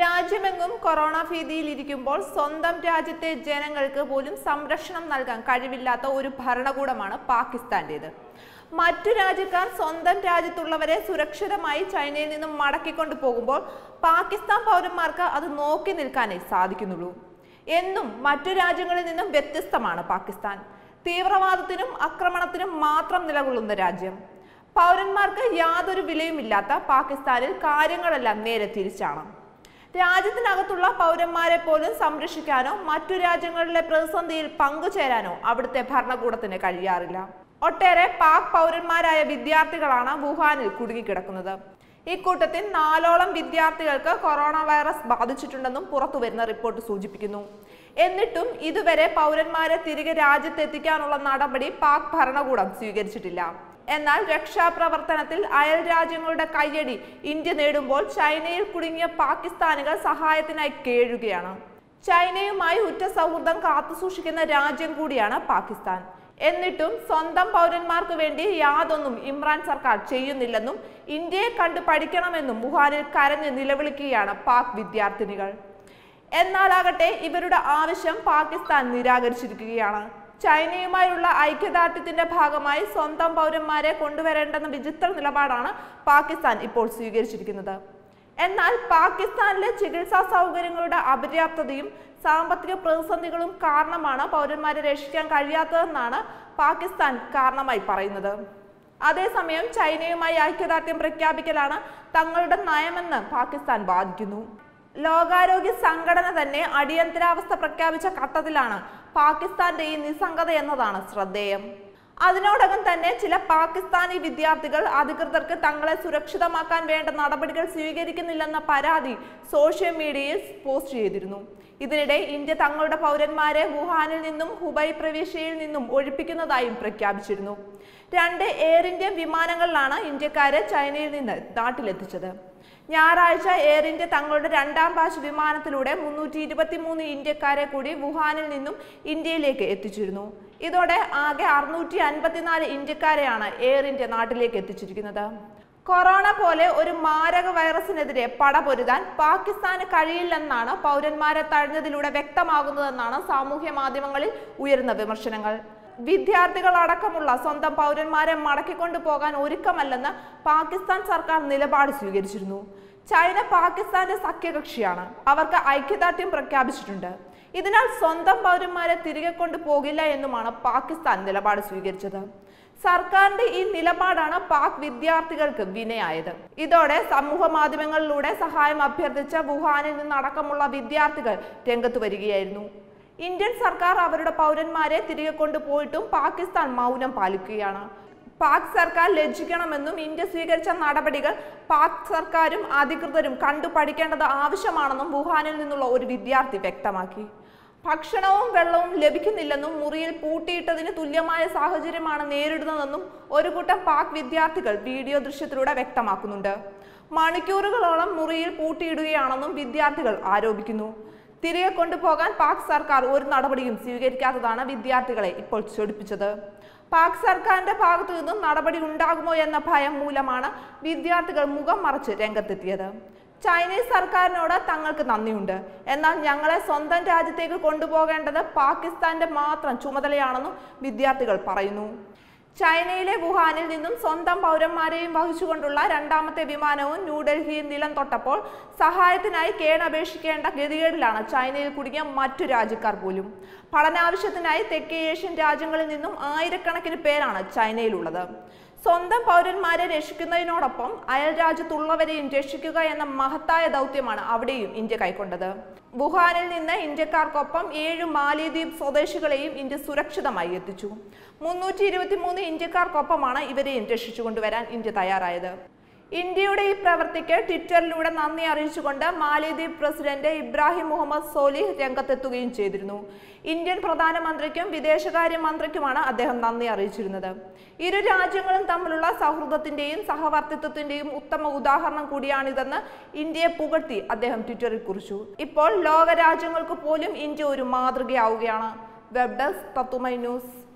രാജ്യമെങ്ങും കൊറോണ ഭീതിയിലിരിക്കുമ്പോൾ സ്വന്തം രാജ്യത്തെ ജനങ്ങൾക്ക് പോലും സംരക്ഷണം നൽകാൻ കഴിവില്ലാത്ത ഒരു ഭരണകൂടമാണ് പാകിസ്ഥാന്റേത് മറ്റു രാജ്യക്കാർ സ്വന്തം രാജ്യത്തുള്ളവരെ സുരക്ഷിതമായി ചൈനയിൽ നിന്നും മടക്കിക്കൊണ്ടു പോകുമ്പോൾ പാകിസ്ഥാൻ പൗരന്മാർക്ക് അത് നോക്കി നിൽക്കാനേ സാധിക്കുന്നുള്ളൂ എന്നും മറ്റു രാജ്യങ്ങളിൽ നിന്നും വ്യത്യസ്തമാണ് പാകിസ്ഥാൻ തീവ്രവാദത്തിനും ആക്രമണത്തിനും മാത്രം നിലകൊള്ളുന്ന രാജ്യം പൗരന്മാർക്ക് യാതൊരു വിലയുമില്ലാത്ത പാകിസ്ഥാനിൽ കാര്യങ്ങളെല്ലാം നേരെ തിരിച്ചാണ് രാജ്യത്തിനകത്തുള്ള പൗരന്മാരെ പോലും സംരക്ഷിക്കാനോ മറ്റു രാജ്യങ്ങളിലെ പ്രതിസന്ധിയിൽ പങ്കുചേരാനോ അവിടുത്തെ ഭരണകൂടത്തിന് കഴിയാറില്ല ഒട്ടേറെ പാക് പൗരന്മാരായ വിദ്യാർത്ഥികളാണ് വുഹാനിൽ കുടുങ്ങിക്കിടക്കുന്നത് ഇക്കൂട്ടത്തിൽ നാലോളം വിദ്യാർത്ഥികൾക്ക് കൊറോണ വൈറസ് ബാധിച്ചിട്ടുണ്ടെന്നും പുറത്തുവരുന്ന റിപ്പോർട്ട് സൂചിപ്പിക്കുന്നു എന്നിട്ടും ഇതുവരെ പൗരന്മാരെ തിരികെ രാജ്യത്തെത്തിക്കാനുള്ള നടപടി പാക് ഭരണകൂടം സ്വീകരിച്ചിട്ടില്ല എന്നാൽ രക്ഷാപ്രവർത്തനത്തിൽ അയൽ രാജ്യങ്ങളുടെ കയ്യടി ഇന്ത്യ നേടുമ്പോൾ ചൈനയിൽ കുടുങ്ങിയ പാകിസ്ഥാനികൾ സഹായത്തിനായി കേഴുകയാണ് ചൈനയുമായി ഉറ്റ സൗഹൃദം കാത്തുസൂക്ഷിക്കുന്ന രാജ്യം കൂടിയാണ് പാകിസ്ഥാൻ എന്നിട്ടും സ്വന്തം പൗരന്മാർക്ക് വേണ്ടി യാതൊന്നും ഇമ്രാൻ സർക്കാർ ചെയ്യുന്നില്ലെന്നും ഇന്ത്യയെ കണ്ടു പഠിക്കണമെന്നും വുഹാനിൽ കരഞ്ഞ് നിലവിളിക്കുകയാണ് പാക് വിദ്യാർത്ഥിനികൾ എന്നാലാകട്ടെ ഇവരുടെ ആവശ്യം പാകിസ്ഥാൻ നിരാകരിച്ചിരിക്കുകയാണ് ചൈനയുമായുള്ള ഐക്യദാർഢ്യത്തിന്റെ ഭാഗമായി സ്വന്തം പൗരന്മാരെ കൊണ്ടുവരേണ്ടെന്ന വിചിത്ര നിലപാടാണ് പാകിസ്ഥാൻ ഇപ്പോൾ സ്വീകരിച്ചിരിക്കുന്നത് എന്നാൽ പാകിസ്ഥാനിലെ ചികിത്സാ സൗകര്യങ്ങളുടെ അപര്യാപ്തതയും സാമ്പത്തിക പ്രതിസന്ധികളും കാരണമാണ് പൗരന്മാരെ രക്ഷിക്കാൻ കഴിയാത്തതെന്നാണ് പാകിസ്ഥാൻ കാരണമായി പറയുന്നത് അതേസമയം ചൈനയുമായി ഐക്യദാർഢ്യം പ്രഖ്യാപിക്കലാണ് തങ്ങളുടെ നയമെന്ന് പാകിസ്ഥാൻ വാദിക്കുന്നു ലോകാരോഗ്യ സംഘടന തന്നെ അടിയന്തരാവസ്ഥ പ്രഖ്യാപിച്ച ഘട്ടത്തിലാണ് പാകിസ്ഥാന്റെ ഈ നിസ്സംഗത എന്നതാണ് ശ്രദ്ധേയം അതിനോടകം തന്നെ ചില പാകിസ്ഥാനി വിദ്യാർത്ഥികൾ അധികൃതർക്ക് തങ്ങളെ സുരക്ഷിതമാക്കാൻ വേണ്ട നടപടികൾ സ്വീകരിക്കുന്നില്ലെന്ന പരാതി സോഷ്യൽ മീഡിയയിൽ പോസ്റ്റ് ചെയ്തിരുന്നു ഇതിനിടെ ഇന്ത്യ തങ്ങളുടെ പൗരന്മാരെ വുഹാനിൽ നിന്നും ഹുബൈ പ്രവിശ്യയിൽ നിന്നും ഒഴിപ്പിക്കുന്നതായും പ്രഖ്യാപിച്ചിരുന്നു രണ്ട് എയർ ഇന്ത്യ വിമാനങ്ങളിലാണ് ഇന്ത്യക്കാരെ ചൈനയിൽ നിന്ന് നാട്ടിലെത്തിച്ചത് ഞായറാഴ്ച എയർ ഇന്ത്യ തങ്ങളുടെ രണ്ടാം ബാച്ച് വിമാനത്തിലൂടെ മുന്നൂറ്റി ഇരുപത്തി മൂന്ന് ഇന്ത്യക്കാരെ കൂടി വുഹാനിൽ നിന്നും ഇന്ത്യയിലേക്ക് എത്തിച്ചിരുന്നു ഇതോടെ ആകെ അറുന്നൂറ്റി അൻപത്തിനാല് ഇന്ത്യക്കാരെയാണ് എയർ ഇന്ത്യ നാട്ടിലേക്ക് എത്തിച്ചിരിക്കുന്നത് കൊറോണ പോലെ ഒരു മാരക വൈറസിനെതിരെ പടപൊരുതാൻ പാകിസ്ഥാന് കഴിയില്ലെന്നാണ് പൗരന്മാരെ തഴഞ്ഞതിലൂടെ വ്യക്തമാകുന്നതെന്നാണ് സാമൂഹ്യ മാധ്യമങ്ങളിൽ ഉയരുന്ന വിമർശനങ്ങൾ വിദ്യാർത്ഥികൾ അടക്കമുള്ള സ്വന്തം പൗരന്മാരെ മടക്കിക്കൊണ്ടു പോകാൻ ഒരുക്കമല്ലെന്ന് പാകിസ്ഥാൻ സർക്കാർ നിലപാട് സ്വീകരിച്ചിരുന്നു ചൈന പാകിസ്ഥാന്റെ സഖ്യകക്ഷിയാണ് അവർക്ക് ഐക്യദാർഢ്യം പ്രഖ്യാപിച്ചിട്ടുണ്ട് ഇതിനാൽ സ്വന്തം പൗരന്മാരെ തിരികെ കൊണ്ടു പോകില്ല എന്നുമാണ് പാകിസ്ഥാൻ നിലപാട് സ്വീകരിച്ചത് സർക്കാരിന്റെ ഈ നിലപാടാണ് പാക് വിദ്യാർത്ഥികൾക്ക് വിനയായത് ഇതോടെ സമൂഹ മാധ്യമങ്ങളിലൂടെ സഹായം അഭ്യർത്ഥിച്ച വുഹാനിൽ നിന്നടക്കമുള്ള വിദ്യാർത്ഥികൾ രംഗത്തു വരികയായിരുന്നു ഇന്ത്യൻ സർക്കാർ അവരുടെ പൗരന്മാരെ തിരികെ കൊണ്ടുപോയിട്ടും പാകിസ്ഥാൻ മൗനം പാലിക്കുകയാണ് പാക് സർക്കാർ ലജ്ജിക്കണമെന്നും ഇന്ത്യ സ്വീകരിച്ച നടപടികൾ പാക് സർക്കാരും അധികൃതരും കണ്ടു പഠിക്കേണ്ടത് ആവശ്യമാണെന്നും വുഹാനിൽ നിന്നുള്ള ഒരു വിദ്യാർത്ഥി വ്യക്തമാക്കി ഭക്ഷണവും വെള്ളവും ലഭിക്കുന്നില്ലെന്നും മുറിയിൽ പൂട്ടിയിട്ടതിന് തുല്യമായ സാഹചര്യമാണ് നേരിടുന്നതെന്നും ഒരു കൂട്ടം പാക് വിദ്യാർത്ഥികൾ വീഡിയോ ദൃശ്യത്തിലൂടെ വ്യക്തമാക്കുന്നുണ്ട് മണിക്കൂറുകളോളം മുറിയിൽ പൂട്ടിയിടുകയാണെന്നും വിദ്യാർത്ഥികൾ ആരോപിക്കുന്നു തിരികെ കൊണ്ടുപോകാൻ പാക് സർക്കാർ ഒരു നടപടിയും സ്വീകരിക്കാത്തതാണ് വിദ്യാർത്ഥികളെ ഇപ്പോൾ ചൊടിപ്പിച്ചത് പാക് സർക്കാരിന്റെ ഭാഗത്തു നിന്നും നടപടി ഉണ്ടാകുമോ എന്ന ഭയം മൂലമാണ് വിദ്യാർത്ഥികൾ മുഖം മറച്ച് രംഗത്തെത്തിയത് ചൈനീസ് സർക്കാരിനോട് തങ്ങൾക്ക് നന്ദിയുണ്ട് എന്നാൽ ഞങ്ങളെ സ്വന്തം രാജ്യത്തേക്ക് കൊണ്ടുപോകേണ്ടത് പാകിസ്ഥാന്റെ മാത്രം ചുമതലയാണെന്നും വിദ്യാർത്ഥികൾ പറയുന്നു ചൈനയിലെ വുഹാനിൽ നിന്നും സ്വന്തം പൗരന്മാരെയും വഹിച്ചുകൊണ്ടുള്ള രണ്ടാമത്തെ വിമാനവും ന്യൂഡൽഹിയിൽ നിലം തൊട്ടപ്പോൾ സഹായത്തിനായി കേണപേക്ഷിക്കേണ്ട ഗതികേടിലാണ് ചൈനയിൽ കുടുങ്ങിയ മറ്റു രാജ്യക്കാർ പോലും പഠനാവശ്യത്തിനായി തെക്കേ ഏഷ്യൻ രാജ്യങ്ങളിൽ നിന്നും ആയിരക്കണക്കിന് പേരാണ് ചൈനയിലുള്ളത് സ്വന്തം പൗരന്മാരെ രക്ഷിക്കുന്നതിനോടൊപ്പം അയൽ രാജ്യത്തുള്ളവരെയും രക്ഷിക്കുക എന്ന മഹത്തായ ദൗത്യമാണ് അവിടെയും ഇന്ത്യ കൈക്കൊണ്ടത് വുഹാനിൽ നിന്ന് ഇന്ത്യക്കാർക്കൊപ്പം ഏഴ് മാലിദ്വീപ് സ്വദേശികളെയും ഇന്ത്യ സുരക്ഷിതമായി എത്തിച്ചു മുന്നൂറ്റി ഇരുപത്തി മൂന്ന് ഇന്ത്യക്കാർക്കൊപ്പമാണ് ഇവരെയും രക്ഷിച്ചു കൊണ്ടുവരാൻ ഇന്ത്യ തയ്യാറായത് ഇന്ത്യയുടെ ഈ പ്രവൃത്തിക്ക് ട്വിറ്ററിലൂടെ നന്ദി അറിയിച്ചുകൊണ്ട് മാലിദ്വീപ് പ്രസിഡന്റ് ഇബ്രാഹിം മുഹമ്മദ് സോലിഹ് രംഗത്തെത്തുകയും ചെയ്തിരുന്നു ഇന്ത്യൻ പ്രധാനമന്ത്രിക്കും വിദേശകാര്യ മന്ത്രിക്കുമാണ് അദ്ദേഹം നന്ദി അറിയിച്ചിരുന്നത് ഇരു രാജ്യങ്ങളും തമ്മിലുള്ള സൗഹൃദത്തിന്റെയും സഹവർത്തിത്വത്തിന്റെയും ഉത്തമ ഉദാഹരണം കൂടിയാണിതെന്ന് ഇന്ത്യയെ പുകഴ്ത്തി അദ്ദേഹം ട്വിറ്ററിൽ കുറിച്ചു ഇപ്പോൾ ലോക രാജ്യങ്ങൾക്ക് പോലും ഇന്ത്യ ഒരു മാതൃകയാവുകയാണ് വെബ് ഡെസ്ക് തത്തുമൈ ന്യൂസ്